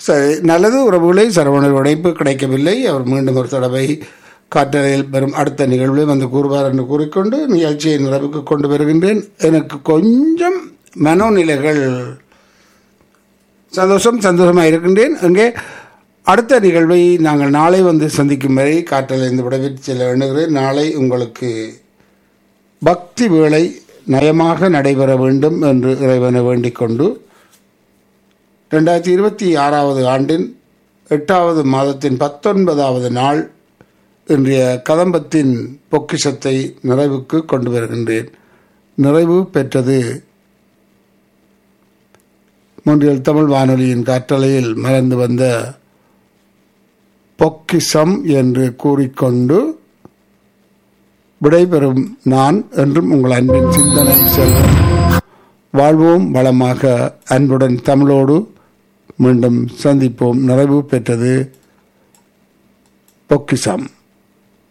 சரி நல்லது உறவுகளை சரவணர் உடைப்பு கிடைக்கவில்லை அவர் மீண்டும் ஒரு தடவை காற்றலையில் வரும் அடுத்த நிகழ்வில் வந்து கூறுவார் என்று கூறிக்கொண்டு நிகழ்ச்சியை நிறைவுக்கு கொண்டு வருகின்றேன் எனக்கு கொஞ்சம் மனோநிலைகள் சந்தோஷம் சந்தோஷமாக இருக்கின்றேன் அங்கே அடுத்த நிகழ்வை நாங்கள் நாளை வந்து சந்திக்கும் வரை காற்றலைந்து விடவிட்டு செல்ல எண்ணுகிறேன் நாளை உங்களுக்கு பக்தி வேளை நயமாக நடைபெற வேண்டும் என்று இறைவனை வேண்டிக் கொண்டு ரெண்டாயிரத்தி இருபத்தி ஆறாவது ஆண்டின் எட்டாவது மாதத்தின் பத்தொன்பதாவது நாள் இன்றைய கதம்பத்தின் பொக்கிஷத்தை நிறைவுக்கு கொண்டு வருகின்றேன் நிறைவு பெற்றது மூன்றில் தமிழ் வானொலியின் காற்றலையில் மறந்து வந்த பொக்கிஷம் என்று கூறிக்கொண்டு விடைபெறும் நான் என்றும் உங்கள் அன்பின் சிந்தனை செல்வம் வாழ்வோம் வளமாக அன்புடன் தமிழோடு மீண்டும் சந்திப்போம் நிறைவு பெற்றது பொக்கிஷம்